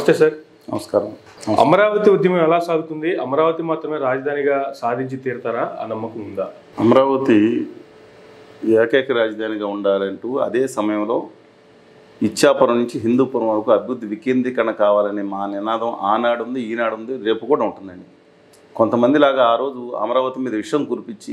నమస్తే సార్ నమస్కారం అమరావతి ఉద్యమం ఎలా సాగుతుంది అమరావతి మాత్రమే రాజధానిగా సాధించి తీరుతారా ఆ నమ్మకం ఉందా అమరావతి ఏకైక రాజధానిగా ఉండాలంటూ అదే సమయంలో ఇచ్చాపురం నుంచి హిందూపురం వరకు అభివృద్ధి వికేంద్రీకరణ కావాలనే మా నినాదం ఆనాడు ఉంది ఈనాడు ఉంది రేపు కూడా ఉంటుందండి కొంతమంది లాగా ఆ రోజు అమరావతి మీద విషం కురిపించి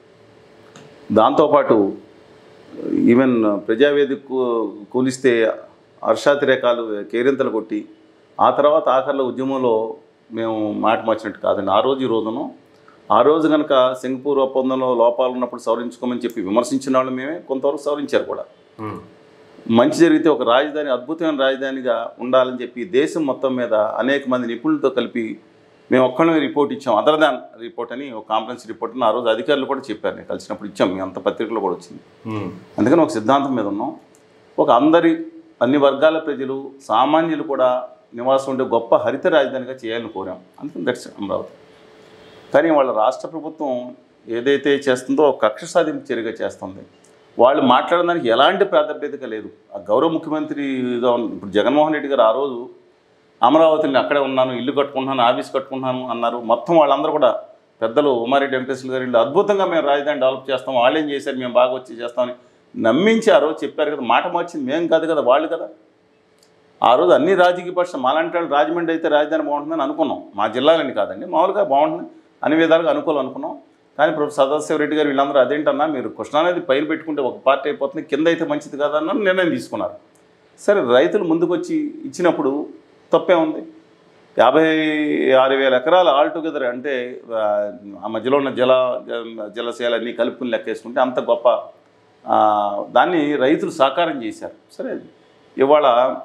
దాంతోపాటు ఈవెన్ ప్రజావేదిక కూ- కూలిస్తే హర్షాతిరేకాలు కేరింతలు కొట్టి ఆ తర్వాత ఆఖరిలో ఉద్యమంలో మేము మాట మార్చినట్టు కాదండి ఆ రోజు ఈ రోజును ఆ రోజు కనుక సింగపూర్ ఒప్పందంలో లోపాలు ఉన్నప్పుడు సవరించుకోమని చెప్పి విమర్శించిన వాళ్ళు మేమే కొంతవరకు సవరించారు కూడా మంచి జరిగితే ఒక రాజధాని అద్భుతమైన రాజధానిగా ఉండాలని చెప్పి దేశం మొత్తం మీద అనేక మంది నిపుణులతో కలిపి మేము ఒక్కళ్ళమే రిపోర్ట్ ఇచ్చాం అదర్ దాన్ రిపోర్ట్ అని ఒక కాన్ఫరెన్స్ రిపోర్ట్ అని ఆ రోజు అధికారులు కూడా చెప్పారు నేను కలిసినప్పుడు ఇచ్చాం మీ అంత పత్రికలో కూడా వచ్చింది అందుకని ఒక సిద్ధాంతం మీద ఉన్నాం ఒక అందరి అన్ని వర్గాల ప్రజలు సామాన్యులు కూడా నివాసం ఉండే గొప్ప హరిత రాజధానిగా చేయాలని కోరాం అందుకని దట్స్ అమరావతి కానీ వాళ్ళ రాష్ట్ర ప్రభుత్వం ఏదైతే చేస్తుందో ఒక కక్ష సాధింపు చర్యగా చేస్తుంది వాళ్ళు మాట్లాడడానికి ఎలాంటి ప్రాధాన్యత లేదు ఆ గౌరవ ముఖ్యమంత్రిగా ఉన్న ఇప్పుడు జగన్మోహన్ రెడ్డి గారు ఆ రోజు అమరావతిని అక్కడే ఉన్నాను ఇల్లు కట్టుకుంటున్నాను ఆఫీస్ కట్టుకుంటున్నాను అన్నారు మొత్తం వాళ్ళందరూ కూడా పెద్దలు ఉమారెడ్డి వెంకటేశ్వర గారు వీళ్ళు అద్భుతంగా మేము రాజధాని డెవలప్ చేస్తాం వాళ్ళు ఏం చేశారు మేము బాగా వచ్చి చేస్తామని నమ్మించి ఆ రోజు చెప్పారు కదా మాట మార్చింది మేము కాదు కదా వాళ్ళు కదా ఆ రోజు అన్ని రాజకీయ పక్షం మాలాంటి వాళ్ళు రాజమండ్రి అయితే రాజధాని బాగుంటుందని అనుకున్నాం మా జిల్లాలని కాదండి మామూలుగా బాగుంటుంది అన్ని విధాలుగా అనుకూలం అనుకున్నాం కానీ ప్రొఫెసర్ సదాశివరెడ్డి గారు వీళ్ళందరూ అదేంటన్నా మీరు కృష్ణానది పైన పెట్టుకుంటే ఒక పార్టీ అయిపోతుంది కింద అయితే మంచిది కాదన్న నిర్ణయం తీసుకున్నారు సరే రైతులు ముందుకు వచ్చి ఇచ్చినప్పుడు తప్పే ఉంది యాభై ఆరు వేల ఎకరాలు ఆల్ టుగెదర్ అంటే ఆ, ఆ మధ్యలో ఉన్న జల జల- జలశయాలు అన్నీ కలుపుకుని లెక్కేసుకుంటే అంత గొప్ప ఆ, దాన్ని రైతులు సాకారం చేశారు సరే ఇవాళ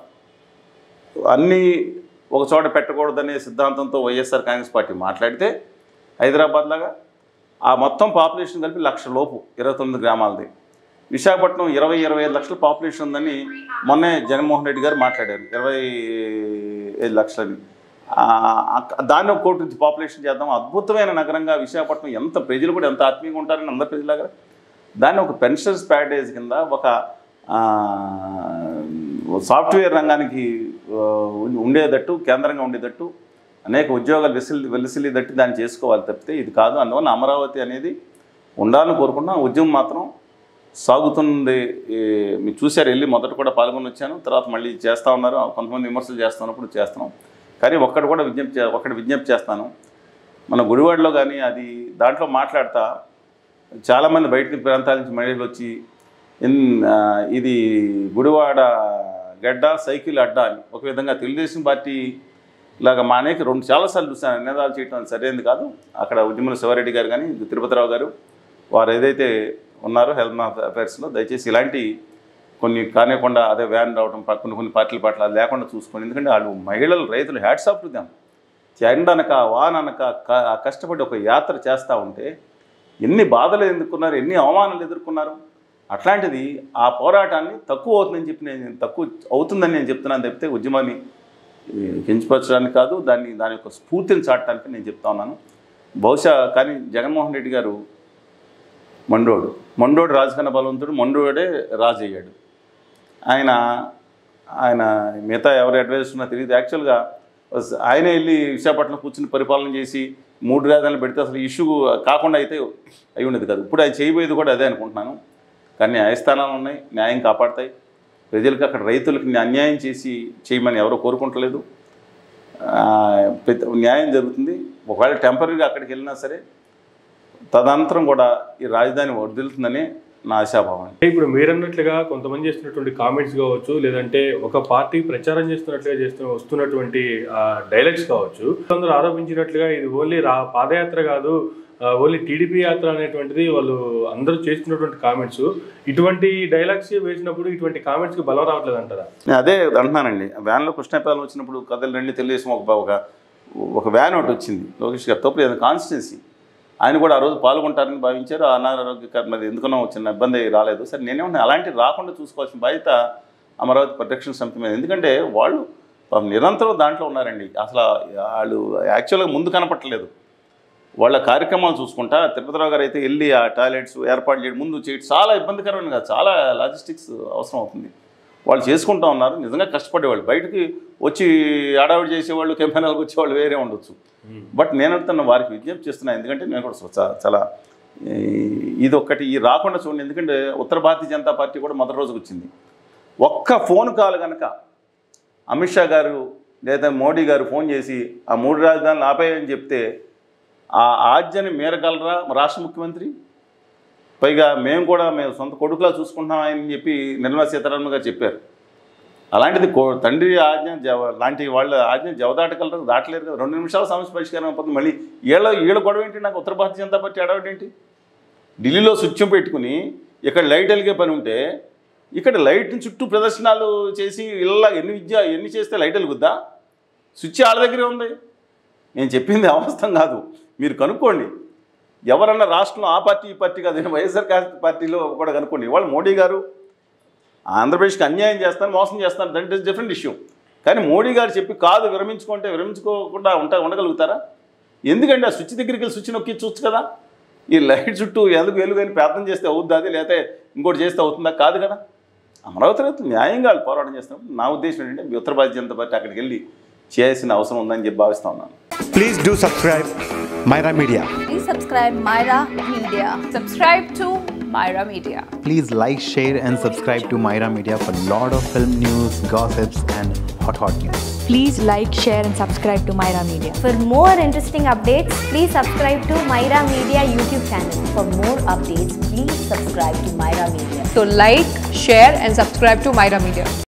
అన్నీ ఒక చోట పెట్టకూడదనే సిద్ధాంతంతో వైఎస్ఆర్ కాంగ్రెస్ పార్టీ మాట్లాడితే హైదరాబాద్ లాగా ఆ మొత్తం పాపులేషన్ కలిపి లక్ష లోపు ఇరవై తొమ్మిది గ్రామాలది విశాఖపట్నం ఇరవై ఇరవై ఐదు లక్షల పాపులేషన్ ఉందని మొన్నే జగన్మోహన్ రెడ్డి గారు మాట్లాడారు ఇరవై ఐదు లక్షలని ఆ, అక్క- దాన్ని ఒక కోటి నుంచి పాపులేషన్ చేద్దాం అద్భుతమైన నగరంగా విశాఖపట్నం ఎంత ప్రజలు కూడా ఎంత ఆత్మీయంగా ఉంటారని అందరు ప్రజలాగా దాన్ని ఒక పెన్షన్స్ ప్యాకేజ్ కింద ఒక ఆ, సాఫ్ట్వేర్ రంగానికి ఆ, ఉండేటట్టు కేంద్రంగా ఉండేటట్టు అనేక ఉద్యోగాలు వెసిలి వెలిసిలేదట్టు దాన్ని చేసుకోవాలి తప్పితే ఇది కాదు అందువల్ల అమరావతి అనేది ఉండాలని కోరుకున్నా ఉద్యమం మాత్రం సాగుతుంది ఈ, మీరు చూశారు వెళ్ళి మొదట కూడా పాల్గొని వచ్చాను తర్వాత మళ్ళీ చేస్తూ ఉన్నారు కొంతమంది విమర్శలు చేస్తున్నప్పుడు చేస్తున్నాం కానీ ఒక్కటి కూడా విజ్ఞప్తి చే- ఒక్కటి విజ్ఞప్తి చేస్తాను మన గుడివాడలో కానీ అది దాంట్లో మాట్లాడతా చాలామంది బయట ప్రాంతాల నుంచి మహిళలు వచ్చి ఇన్ ఆ, ఇది గుడివాడ గడ్డ సైకిల్ అడ్డా అని ఒక విధంగా తెలుగుదేశం పార్టీ లాగా మా అనేక రెండు చాలాసార్లు చూశాను నినాదాలు చేయడం సరైనది కాదు అక్కడ ఉద్యమల శివారెడ్డి గారు కానీ తిరుపతిరావు గారు వారు ఏదైతే ఉన్నారో హెల్త్ అఫైర్స్లో దయచేసి ఇలాంటి కొన్ని కానివ్వకుండా అదే వ్యాన్ రావడం ప- కొన్ని కొన్ని పార్టీల పట్ల అది లేకుండా చూసుకోండి ఎందుకంటే వాళ్ళు మహిళలు రైతులు హ్యాట్స్ ఆఫ్ టు దెమ్ ఎండనక వాననక క- కష్టపడి ఒక యాత్ర చేస్తూ ఉంటే ఎన్ని బాధలు ఎదుర్కొన్నారు ఎన్ని అవమానాలు ఎదుర్కొన్నారు అట్లాంటిది ఆ పోరాటాన్ని తక్కువ అవుతుందని చెప్పి నేను తక్కువ అవుతుందని నేను చెప్తున్నాను తప్పితే ఉద్యమాన్ని ఈ, కించపరచడానికి కాదు దాన్ని దాని యొక్క స్ఫూర్తిని చాటడానికి నేను చెప్తా ఉన్నాను బహుశా కానీ జగన్మోహన్ రెడ్డి గారు మండోడు మండోడు రాజకన్న బలవంతుడు మండోడే రాజు అయ్యాడు ఆయన ఆయన మిగతా ఎవరు అడ్వైస్ ఉన్నా తెలియదు యాక్చువల్గా ఆయన వెళ్ళి విశాఖపట్నం కూర్చుని పరిపాలన చేసి మూడు రాజధానులు పెడితే అసలు ఇష్యూ కాకుండా అయితే అయి ఉండేది కాదు ఇప్పుడు అది చేయబోయేది కూడా అదే అనుకుంటున్నాను కానీ న్యాయస్థానాలు ఉన్నాయి న్యాయం కాపాడతాయి ప్రజలకు అక్కడ రైతులకు అన్యాయం చేసి చేయమని ఎవరో కోరుకుంటలేదు ఆ, పెద్ద- న్యాయం జరుగుతుంది ఒకవేళ టెంపరీగా అక్కడికి వెళ్ళినా సరే తదనంతరం కూడా ఈ రాజధాని వర్దిల్తుందని నా ఆశాభావం అంటే ఇప్పుడు మీరన్నట్లుగా కొంతమంది చేస్తున్నటువంటి కామెంట్స్ కావచ్చు లేదంటే ఒక పార్టీ ప్రచారం చేస్తున్నట్లుగా చేస్తున్న వస్తున్నటువంటి డైలాగ్స్ కావచ్చు అందరూ ఆరోపించినట్లుగా ఇది ఓన్లీ రా పాదయాత్ర కాదు ఆ, ఓన్లీ టీడీపీ యాత్ర అనేటువంటిది వాళ్ళు అందరూ చేస్తున్నటువంటి కామెంట్స్ ఇటువంటి డైలాగ్స్ వేసినప్పుడు ఇటువంటి కామెంట్స్ కి బలం రావట్లేదు అంటారా నేను అదే అంటున్నానండి వ్యాన్లో కృష్ణపాలెం వచ్చినప్పుడు కథలు రెండు తెలుగుదేశం ఒక ఒక ఒక వ్యాన్ ఒకటి వచ్చింది లోకేష్ గారు తప్పు లేదు కాన్స్టిట్యున్సీ ఆయన కూడా ఆ రోజు పాల్గొంటారని భావించారు ఆ అనారోగ్య మరి ఎందుకనో చిన్న ఇబ్బంది రాలేదు సరే నేనేమన్నా అలాంటివి రాకుండా చూసుకోవాల్సిన బాధ్యత అమరావతి పరిరక్షణ సమితి మీద ఎందుకంటే వాళ్ళు పాపం నిరంతరం దాంట్లో ఉన్నారండి అసలు వాళ్ళు యాక్చువల్గా ముందు కనపట్టలేదు వాళ్ళ కార్యక్రమాలు చూసుకుంటా తిరుపతిరావు గారు అయితే వెళ్ళి ఆ టాయిలెట్స్ ఏర్పాటు చేయడం ముందు చేయడం చాలా ఇబ్బందికరమైన కాదు చాలా లాజిస్టిక్స్ అవసరం అవుతుంది వాళ్ళు చేసుకుంటా ఉన్నారు నిజంగా కష్టపడేవాళ్ళు బయటికి వచ్చి హడావిడి చేసేవాళ్ళు కెమెరాలకు వచ్చేవాళ్ళు వేరే ఉండొచ్చు బట్ నేను అంటున్న వారికి విజ్ఞప్తి చేస్తున్నా ఎందుకంటే నేను కూడా చా- చాలా ఈ, ఇది ఒక్కటి ఈ రాకుండా చూడండి ఎందుకంటే ఉత్తర భారతీయ జనతా పార్టీ కూడా మొదటి రోజుకి వచ్చింది ఒక్క ఫోన్ కాల్ కనుక అమిత్ షా గారు లేదా మోడీ గారు ఫోన్ చేసి ఆ మూడు రాజధానులు ఆపేయని చెప్తే ఆ ఆజ్ఞని మేరగలరా రాష్ట్ర ముఖ్యమంత్రి పైగా మేము కూడా మేము సొంత కొడుకులా చూసుకుంటున్నాం అని చెప్పి నిర్మలా సీతారామన్ గారు చెప్పారు అలాంటిది కో- తండ్రి ఆజ్ఞ జవ లాంటి వాళ్ళ ఆజ్ఞ జవదాటగలరు దాటలేరు కదా రెండు నిమిషాల సమస్య పరిష్కారం అయిపోతుంది మళ్ళీ ఏళ్ళ ఏళ్ళ గొడవ ఏంటి నాకు ఉత్తర భారతీయ జనతా పార్టీ అడవడం ఏంటి ఢిల్లీలో స్విచ్ పెట్టుకుని ఇక్కడ లైట్ వెలిగే పని ఉంటే ఇక్కడ లైట్ చుట్టూ ప్రదర్శనలు చేసి ఇలా ఎన్ని విద్య ఎన్ని చేస్తే లైట్ వెలుగుద్దా స్విచ్ వాళ్ళ దగ్గరే ఉంది నేను చెప్పింది అవస్థం కాదు మీరు కనుక్కోండి ఎవరన్నా రాష్ట్రంలో ఆ పార్టీ ఈ పార్టీ కాదు వైఎస్ఆర్ కాంగ్రెస్ పార్టీలో కూడా కనుక్కోండి ఇవాళ మోడీ గారు ఆంధ్రప్రదేశ్కి అన్యాయం చేస్తారు మోసం చేస్తారు దట్ ఇస్ డిఫరెంట్ ఇష్యూ కానీ మోడీ గారు చెప్పి కాదు విరమించుకుంటే విరమించుకోకుండా ఉంటా ఉండగలుగుతారా ఎందుకంటే ఆ స్విచ్ దగ్గరికి వెళ్ళి స్విచ్ నొక్కి చూచ్చు కదా ఈ లైట్ చుట్టూ ఎందుకు వెలుగు అని ప్రార్థన చేస్తే అవుద్దా అది లేకపోతే ఇంకోటి చేస్తే అవుతుందా కాదు కదా అమరావతి రైతులు న్యాయంగా వాళ్ళు పోరాటం చేస్తున్నప్పుడు నా ఉద్దేశం ఏంటంటే మీ ఉత్తర భారతీయ జనతా పార్టీ అక్కడికి వెళ్ళి చేయాల్సిన అవసరం ఉందని చెప్పి భావిస్తా ఉన్నాను Please do subscribe Myra Media. Please subscribe Myra Media. Subscribe to Myra Media. Please like, share, and subscribe to Myra Media for lot of film news, gossips, and hot hot news. Please like, share, and subscribe to Myra Media. For more interesting updates, please subscribe to Myra Media YouTube channel. For more updates, please subscribe to Myra Media. So like, share and subscribe to Myra Media.